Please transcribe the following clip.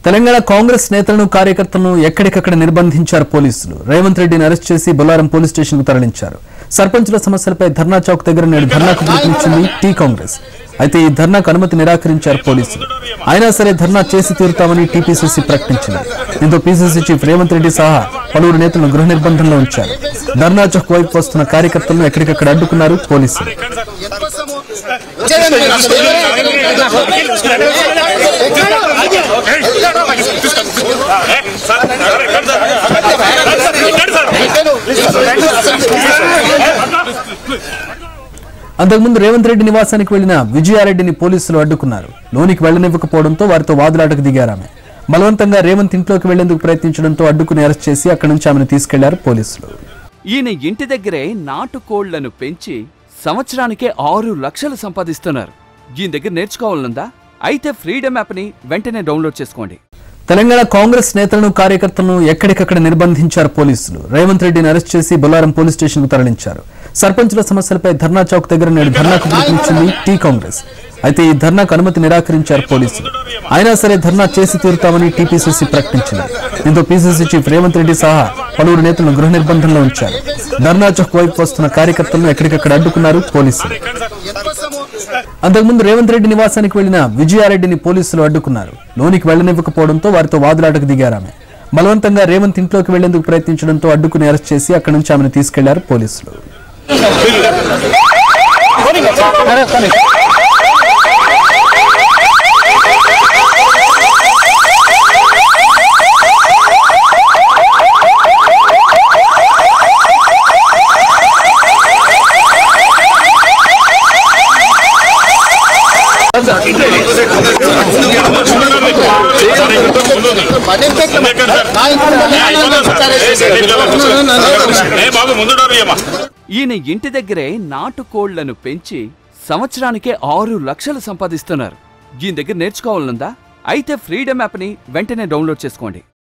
తెలంగాణ కాంగ్రెస్ నేతలను కార్యకర్తలను ఎక్కడికక్కడ నిర్బంధించారు పోలీసులు రేవంత్ రెడ్డిని అరెస్ట్ చేసి బొల్లారం పోలీస్ స్టేషన్ కు తరలించారు సర్పంచుల సమస్యలపై ధర్నా చౌక్ దగ్గర నేడు ధర్నాకు పిలుపునిచ్చింది టీ కాంగ్రెస్ అయితే ఈ ధర్నాకు అనుమతి నిరాకరించారు పోలీసులు అయినా సరే ధర్నా చేసి తీరుతామని టీపీసీసీ ప్రకటించింది దీంతో పీసీసీ చీఫ్ రేవంత్ రెడ్డి సహా పలువురు నేతలను గృహ నిర్బంధంలో ఉంచారు ధర్నా చౌక్ వైపు వస్తున్న కార్యకర్తలను ఎక్కడికక్కడ అడ్డుకున్నారు పోలీసులు అంతకుముందు రేవంత్ రెడ్డి నివాసానికి వెళ్లిన విజయారెడ్డిని పోలీసులు అడ్డుకున్నారు లోనికి వెళ్లనివ్వకపోవడంతో వారితో వాదులాటకు దిగారు ఆమె బలవంతంగా రేవంత్ ఇంట్లోకి వెళ్లేందుకు ప్రయత్నించడంతో అడ్డుకుని అరెస్ట్ చేసి అక్కడి నుంచి ఆమెను తీసుకెళ్లారు పోలీసులు ఈయన ఇంటి దగ్గరే నాటుకోళ్లను పెంచి సంవత్సరానికే ఆరు లక్షలు సంపాదిస్తున్నారు ఈయన దగ్గర నేర్చుకోవాలనుందా అయితే ఫ్రీడమ్ యాప్ని వెంటనే డౌన్లోడ్ చేసుకోండి తెలంగాణ కాంగ్రెస్ నేతలను కార్యకర్తలను ఎక్కడికక్కడ నిర్బంధించారు పోలీసులు రేవంత్ రెడ్డిని అరెస్ట్ చేసి బొల్లారం పోలీస్ స్టేషన్ కు తరలించారు సర్పంచుల సమస్యలపై ధర్నా చౌక్ దగ్గర నేడు ధర్నాకు పిలుపునిచ్చింది టీ కాంగ్రెస్ అయితే ఈ ధర్నాకు అనుమతి నిరాకరించారు పోలీసులు అయినా సరే ధర్నా చేసి తీరుతామని టీపీసీసీ ప్రకటించింది దీంతో పీసీసీ చీఫ్ రేవంత్ రెడ్డి సహా పలువురు నేతలను గృహ నిర్బంధంలో ఉంచారు ధర్నా చౌక్ వైపు వస్తున్న కార్యకర్తలను ఎక్కడికక్కడ అడ్డుకున్నారు పోలీసులు అంతకుముందు రేవంత్ రెడ్డి నివాసానికి వెళ్లిన విజయారెడ్డిని పోలీసులు అడ్డుకున్నారు లోనికి వెళ్లనివ్వకపోవడంతో వారితో వాదులాటకు దిగారు ఆమె బలవంతంగా రేవంత్ ఇంట్లోకి వెళ్లేందుకు ప్రయత్నించడంతో అడ్డుకుని అరెస్ట్ చేసి అక్కడి నుంచి ఆమెను తీసుకెళ్లారు పోలీసులు ఏ బాబు ముందు డోర్ ఇయ్యమ్మా ఈయన ఇంటి దగ్గరే నాటుకోళ్లను పెంచి సంవత్సరానికే ఆరు లక్షలు సంపాదిస్తున్నారు ఈయన దగ్గర నేర్చుకోవాలనుందా అయితే ఫ్రీడమ్ యాప్ని వెంటనే డౌన్లోడ్ చేసుకోండి